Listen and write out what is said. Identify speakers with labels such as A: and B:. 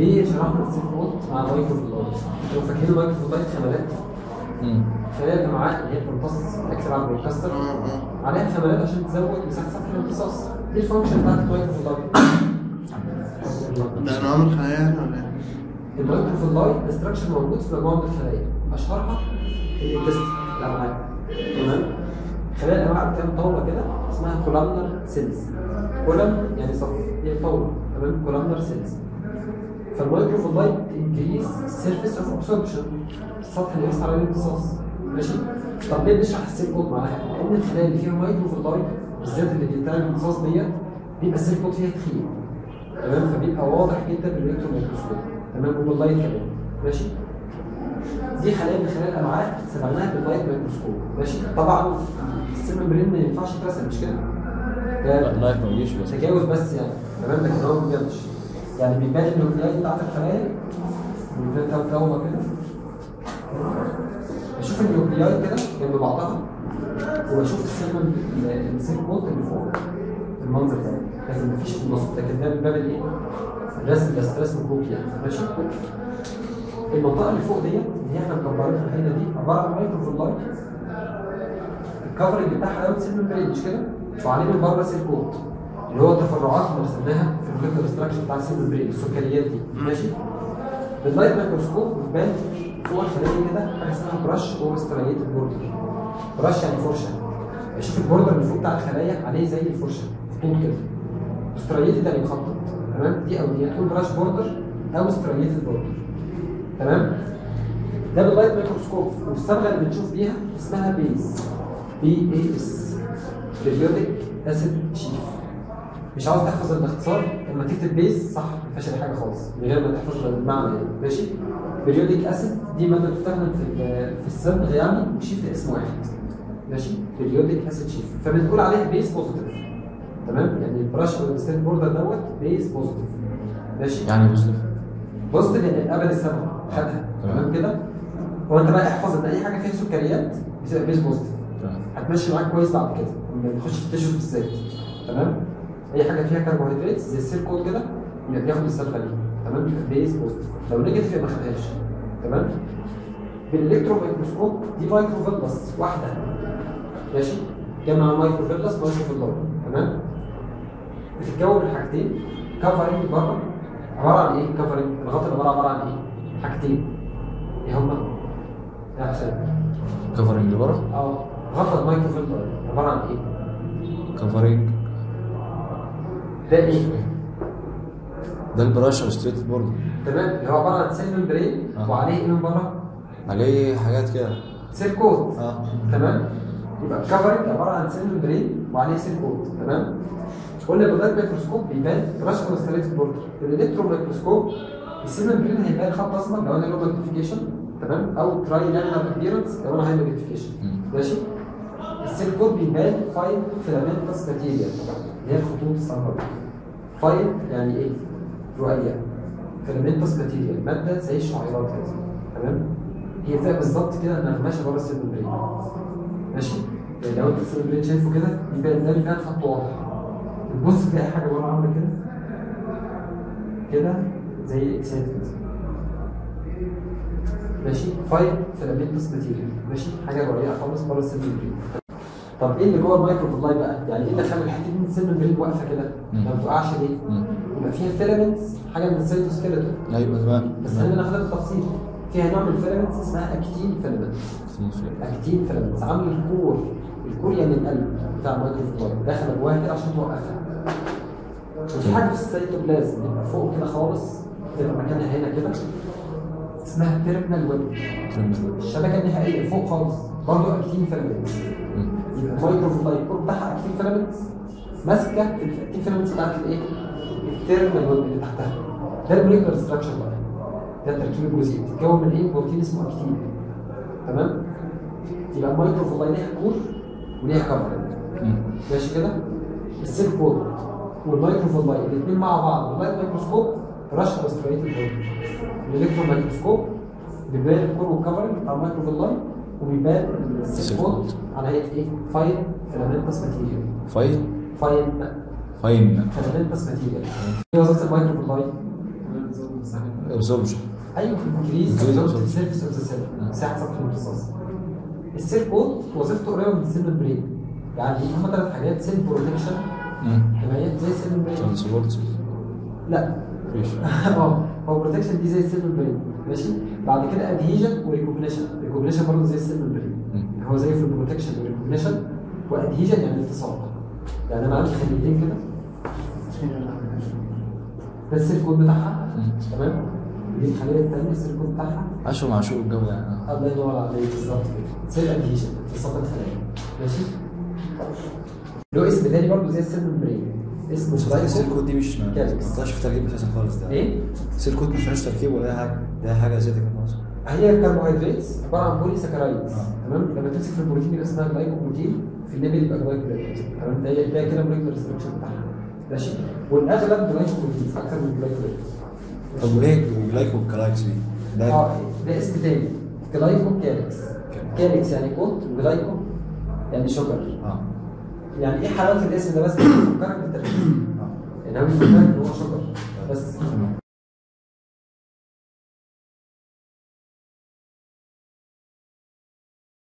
A: ليه شرحنا السيل كود مع المايكروفلايت لو فاكرين المايكروفلايت خمالات
B: مم.
A: خلايا الجماعات اللي هي بتمتص الاكتر على البروكاستر عليها خمالات عشان تزود مساحه سطح الامتصاص دي الفانكشن بتاعت المايكروفلايت
C: ده انواع من الخلايا يعني ولا ايه؟
A: المايكروفلايت استراكشر موجود في مجموعه من الخلايا اشهرها الانتست الامعاء تمام خلايا الامعاء بتعمل طاوله كده اسمها كولامنر سيلز كولم يعني صف هي طاوله تمام كولامنر سيلز فالمايكروفلايت انكريز السيرفيس اوف ابسوربشن السطح اللي يحصل عليه الامتصاص ماشي طب ليه نشرح السيل كود معاها؟ لان الخلايا اللي فيها مايكروفلايت بالذات اللي بتعمل الامتصاص ديت بيبقى السيل كود فيها تخين تمام فبيبقى واضح جدا بالالكترون ميكروسكوب تمام وباللايت كمان ماشي دي خلايا من خلايا الامعاء سبقناها باللايت ميكروسكوب ماشي طبعا السيل ممبرين ما ينفعش يترسم مش كده
B: لا
A: ده
B: اللايف ما بيجيش بس
A: تجاوز بس يعني تمام لكن هو ما بيجيش يعني بيبان النيوكليات بتاعت الخلايا بيبان طاوله كده بشوف النيوكليات كده جنب بعضها وبشوف السيل السيل كود اللي فوق المنظر ده لكن مفيش في النص لكن ده من باب الايه؟ الرسم بس رسم كروكي يعني ماشي المنطقه اللي فوق ديت اللي احنا مكبرينها هنا دي عباره عن مايكروفلايت الكفرنج بتاعها قوي سيل ممبرين مش كده؟ وعليه من بره سيل كود اللي هو التفرعات اللي رسمناها في المولكيولر ستراكشر بتاع السيل ممبرين السكريات دي ماشي؟ باللايت ميكروسكوب بتبان فوق الخليه كده حاجه اسمها براش او ستريتد بوردر براش يعني فرشه شوف البوردر اللي فوق بتاع الخلايا عليه زي الفرشه خطوط كده ستريتد يعني مخطط تمام دي او دي تكون براش بوردر او ستريتد بوردر تمام ده باللايت ميكروسكوب والصبغه اللي بنشوف بيها اسمها بيز بي اي اس بريودك اسيد شيف مش عاوز تحفظ الاختصار لما تكتب بيز صح ما فيهاش اي حاجه خالص من غير ما تحفظ المعنى يعني ماشي بريودك اسيد دي ماده بتستخدم في ال- في الصبغ يعني وشيف اسم واحد ماشي بريودك اسيد شيف فبنقول عليه بيز بوزيتيف تمام يعني البراش او الستيل بوردر دوت بيز بوزيتيف ماشي
B: يعني بوزيتيف
A: بوزيتيف يعني قبل الصبغه خدها
B: تمام.
A: تمام كده هو انت بقى احفظ ان اي حاجه فيها سكريات بتبقى بيز بوزيتيف
B: تمام.
A: هتمشي معاك كويس بعد كده لما تخش في التيشوز بالذات تمام اي حاجه فيها كربوهيدرات زي السيل كود كده يبقى بياخد الصبغه دي تمام يبقى بيز بوزيتيف لو نيجاتيف يبقى ما خدهاش تمام بالالكترون ميكروسكوب دي مايكروفيلس واحده ماشي جمع مايكروفيلس مايكروفيلار تمام بتتكون من حاجتين كفرنج بره عباره عن ايه كفرنج الغطاء اللي بره عباره عن ايه حاجتين ايه هما يا حسين
B: كفرنج اللي بره
A: اه غطاء المايكروفيلتر عباره عن ايه
B: كفرنج
A: ده ايه
B: ده البراش ستريتد بورد
A: تمام اللي هو عباره عن سيل ممبرين
B: آه.
A: وعليه ايه من بره
B: عليه حاجات كده
A: سيل كود
B: اه
A: تمام يبقى الكفرنج عباره عن سيل ممبرين وعليه سيل كود تمام قلنا باللايت ميكروسكوب بيبان براش كونستريتد بوردر بالالكترون ميكروسكوب السيل ممبرين هيبان خط اسمر لو انا له ماجنيفيكيشن تمام او تراي لامينار ابييرنس لو انا هاي ماجنيفيكيشن
B: مم.
A: ماشي السيل كود بيبان فاين فيلامنتس ماتيريال اللي هي الخطوط السمراء فاين يعني ايه؟ رؤية فيلامنتس ماتيريال مادة زي الشعيرات كده تمام؟ هي فيها بالظبط كده نغماشة بره السيل ممبرين ماشي؟ يعني لو انت السيل ممبرين شايفه كده يبقى ده اللي كان خط واضح تبص تلاقي حاجة بره عاملة كده كده زي اكسات كده ماشي فاين فيلامنتس ماتيريال ماشي حاجه رقيقه خالص بره السيل ممبرين طب ايه اللي جوه المايكروفلاي بقى؟ يعني ايه اللي خلى الحته دي من السيل ممبرين واقفه كده؟
B: مم.
A: ما بتوقعش ليه؟
B: مم.
A: يبقى فيها فيلامنتس حاجه من السيتوسكيلتون
B: ايوه تمام
A: بس خلينا ناخدها بالتفصيل فيها نوع من الفيلامنتس اسمها اكتين فيلامنت اكتين فيلامنتس عامل الكور الكور يعني القلب بتاع المايكروفلاي داخله جواها كده عشان توقفها وفي حاجه في السيتوبلازم يبقى فوق كده خالص تبقى مكانها هنا كده اسمها تيرمينال ويب الشبكه النهائيه فوق خالص برضه اكتين فيلامنتس يبقى المايكروفلاي الكور بتاعها اكتين فيلامنتس ماسكه في الاكتين فيلامنتس بتاعت الايه؟ التيرمينال ويب اللي تحتها ده الموليكولار ستراكشر بقى ده التركيب الجزيئي بتتكون من ايه؟ بروتين اسمه اكتين تمام؟ يبقى المايكروفلاي ليها كور وليها كفرنج ماشي كده؟ السيل كود والمايكروفلاي الاثنين مع بعض باللايت مايكروسكوب رش ابستريتد بورد الالكترون مايكروسكوب بيبان الكور والكفرنج بتاع المايكروفلاي وبيبان السيل كود على هيئه ايه؟ فاين فيلامنتس ماتيريال
B: فاين
A: فاين
B: فاين
A: فيلامنتس ماتيريال ايه وظيفه المايكروفلاي؟
B: ابزوربشن
A: ايوه انكريز
B: Increase absorption.
A: السيرفيس اوف ذا سيل مساحه سطح الامتصاص السيل كود وظيفته قريبه من السيل ممبرين يعني هما ثلاث حاجات سيل بروتكشن حمايات زي السيل ممبرين
B: ترانسبورت
A: لا
B: مفيش
A: اه هو بروتكشن دي زي السيل ممبرين ماشي بعد كده ادهيجن وريكوجنيشن ريكوجنيشن برضه زي السيل ممبرين
B: مم.
A: هو زي في البروتكشن والريكوجنيشن وادهيجن يعني التصاق يعني انا عندي خليتين كده ده السيل كود بتاعها
B: مم.
A: تمام دي الخليه الثانيه السيل كود بتاعها
B: عاشوا معشوق الجو ده يعني
A: الله ينور عليك بالظبط كده سيل ادهيشن اتصال الخلايا ماشي له اسم تاني برضه زي السيل ممبرين اسمه
B: السيل
A: جلايكو
B: كود دي مش ما
A: كالكس.
B: ما طلعش في تركيب اساسا خالص ده
A: ايه؟
B: السيل كود ما فيهاش تركيب ولا اي حاجه ده حاجه اساسيه خالص
A: هي كربوهيدرات عباره عن بولي سكرايدز
B: آه.
A: تمام لما تمسك في البروتين يبقى اسمها جلايكوبروتين في النبي يبقى جلايكوبروتين تمام ده ده كده موليكولر ستراكشر بتاعها ماشي والاغلب جلايكوبروتين اكتر من جلايكوبروتين
B: طب وليه جلايكو كلايكس دي؟ ده
A: اه ده اسم تاني جلايكو كاليكس كاليكس يعني كوت وجلايكو يعني شجر
B: اه
A: يعني ايه حلاوه الاسم ده بس بيفكرك بالتركيب
B: اه
A: يعني هو بيفكرك ان هو شجر بس
B: تمام.